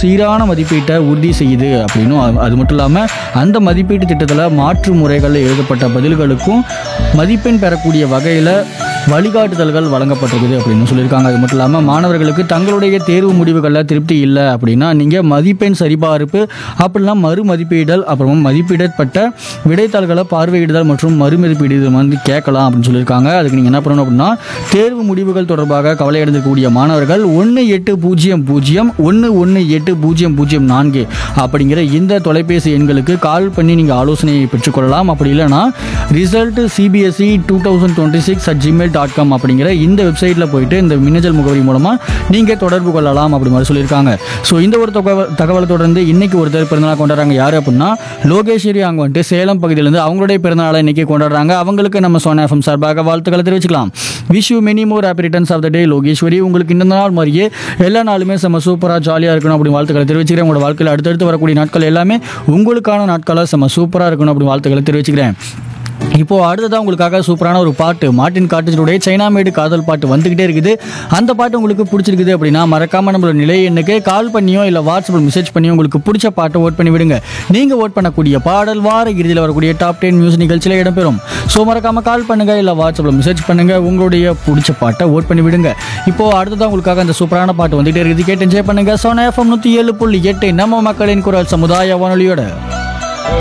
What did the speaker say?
சீரான மதிப்பீட்டை உறுதி செய்யுது அப்படின்னும் அது- அது மட்டும் இல்லாமல் அந்த மதிப்பீட்டு திட்டத்தில் மாற்று முறைகளில் எழுதப்பட்ட பதில்களுக்கும் மதிப்பெண் பெறக்கூடிய வகையில் வழிகாட்டுதல்கள் வழங்கப்பட்டிருக்குது அப்படின்னு சொல்லியிருக்காங்க அது மட்டும் இல்லாமல் மாணவர்களுக்கு தங்களுடைய தேர்வு முடிவுகளில் திருப்தி இல்லை அப்படின்னா நீங்கள் மதிப்பெண் சரிபார்ப்பு அப்படிலாம் மறு மதிப்பீடல் அப்புறமா மதிப்பிடப்பட்ட விடைத்தாள்களை பார்வையிடுதல் மற்றும் மறுமதிப்பீடுதல் வந்து கேட்கலாம் அப்படின்னு சொல்லியிருக்காங்க அதுக்கு நீங்கள் என்ன பண்ணணும் அப்படின்னா தேர்வு முடிவுகள் தொடர்பாக கவலை அடைந்திருக்கக்கூடிய மாணவர்கள் ஒன்று எட்டு பூஜ்ஜியம் பூஜ்ஜியம் ஒன்று ஒன்று எட்டு பூஜ்ஜியம் பூஜ்ஜியம் நான்கு அப்படிங்கிற இந்த தொலைபேசி எண்களுக்கு கால் பண்ணி நீங்கள் ஆலோசனையை பெற்றுக்கொள்ளலாம் அப்படி இல்லைன்னா result CBSE two thousand twenty six at Gmail dot com அப்படிங்கிற இந்த வெப்சைட்டில் போயிட்டு இந்த மின்னஞ்சல் முகவரி மூலமாக நீங்கள் தொடர்பு கொள்ளலாம் அப்படி மாதிரி சொல்லியிருக்காங்க ஸோ இந்த ஒரு தகவல் தகவலை தொடர்ந்து இன்னைக்கு ஒருத்தர் பிறந்தநாள் கொண்டாடுறாங்க யார் அப்படின்னா லோகேஸ்வரி அவங்க வந்துட்டு சேலம் பகுதியிலேருந்து அவங்களுடைய பிறந்தநாளை இன்னைக்கு கொண்டாடுறாங்க அவங்களுக்கு நம்ம சோனா எஃப்எம் சார்பாக வாழ்த்துக்களை தெரிவிச்சுக்கலாம் wish you many more happy returns of the day Lokeshwari உங்களுக்கு இந்த நாள் மாதிரியே எல்லா நாளுமே செம்ம சூப்பராக ஜாலியாக இருக்கணும் அப்படி வாழ்த்துக்களை தெரிவிச்சுக்கிறேன் உங்களோட வாழ்க்கையில் அடுத்தடுத்து வரக்கூடிய நாட்கள் எல்லாமே உங்களுக்கான நாட்களாக செம்ம சூப்பராக இருக்கணும் அப்படி வாழ்த்துக்களை தெரிவிச்சுக்கிறேன் இப்போ அடுத்ததான் உங்களுக்காக சூப்பரான ஒரு பாட்டு மார்ட்டின் காட்டேஜருடைய சைனா மேடு காதல் பாட்டு வந்துகிட்டே இருக்குது அந்த பாட்டு உங்களுக்கு பிடிச்சிருக்குது அப்படின்னா மறக்காம நம்மளோட நிலை எண்ணுக்கு கால் பண்ணியோ இல்லை வாட்ஸ்அப்பில் மெசேஜ் பண்ணியோ உங்களுக்கு பிடிச்ச பாட்டை ஓட் பண்ணி விடுங்க நீங்க ஓட் பண்ணக்கூடிய பாடல் வார இறுதியில் வரக்கூடிய டாப் டென் மியூசிக் நிகழ்ச்சியில் இடம்பெறும் ஸோ மறக்காம கால் பண்ணுங்க இல்லை வாட்ஸ்அப்பில் மெசேஜ் பண்ணுங்க உங்களுடைய பிடிச்ச பாட்டை ஓட் பண்ணி விடுங்க இப்போ அடுத்ததான் உங்களுக்காக அந்த சூப்பரான பாட்டு வந்துகிட்டே இருக்குது கேட்டு என்ஜாய் பண்ணுங்க சோனா எஃப்எம் நூற்றி ஏழு புள்ளி எட்டு நம்ம மக்களின் குரல் சமுதாய வானொலியோட